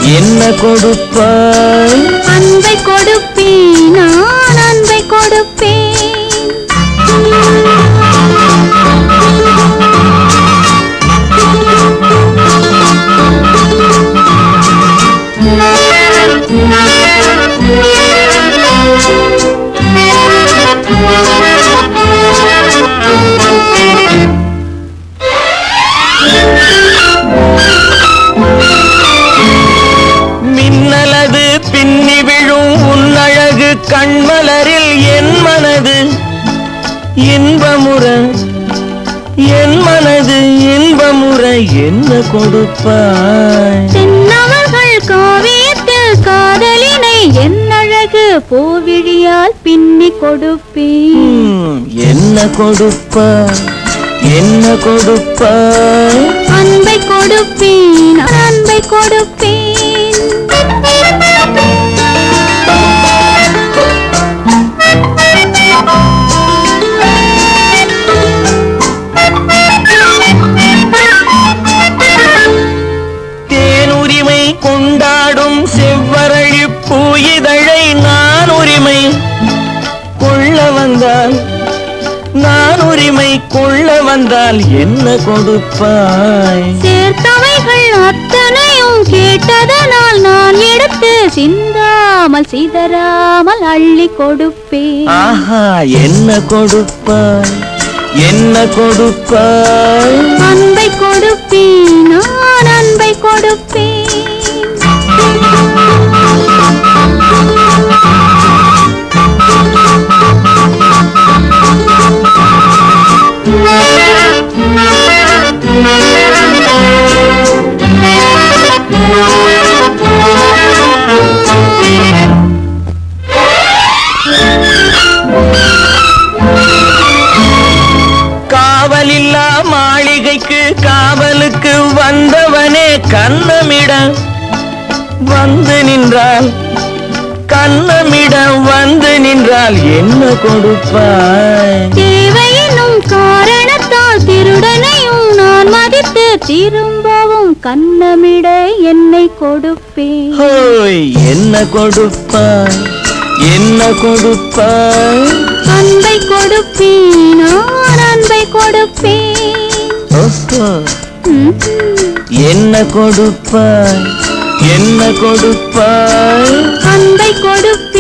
என்ன கொடுப்பாய் அன்பை கொடுப்பேன் நான் அன்பை கொடுப்பேன் மின்னலது பின்னி விழும் உன்னழகு கண்மலரில் என் மனது இன்பமுற என் மனது இன்பமுற என்ன கொடுப்பாய் தென்னவர்கள் காவியத்தில் காதலினை என் அழகு பூவிழியால் பின்னி கொடுப்பேன் ம், என்ன கொடுப்பாய் என்ன கொடுப்பாய் அன்பை கொடுப்பேன் அன்பை கொடுப்பேன் தேனுரிமை கொண்டாடும் செவ்வரழி பூயிதழை நான் உரிமை கொள்ள வந்தால் நான் உரிமை கொள்ள வந்தால் என்ன கொடுப்பாய் சேர்த்தவைகள் அத்தனையும் கேட்டதனால் நான் எடுத்து சிந்தாமல் சிதறாமல் அள்ளி கொடுப்பேன் ஆஹா என்ன கொடுப்பாய் என்ன கொடுப்பாய் அன்பை கொடுப்பேன் நான் அன்பை கொடுப்பேன் காவலில்லா மாளிகைக்கு காவலுக்கு வந்தவனே கண்ணமிட வந்து நின்றால் கண்ணமிட வந்து நின்றால் என்ன கொடுப்பாய் தேவையினும் காரணத்தால் திருடனையும் நான் மதித்து திரும்பவும் கண்ணமிட என்னை கொடுப்பேன் ஹோய் என்ன கொடுப்பாய் என்ன கொடுப்பாய் அன்பை கொடுப்பேன் நான் அன்பை கொடுப்பேன் ஓஹோ ம். என்ன கொடுப்பாய் என்ன கொடுப்பாய் அன்பை கொடுப்பேன்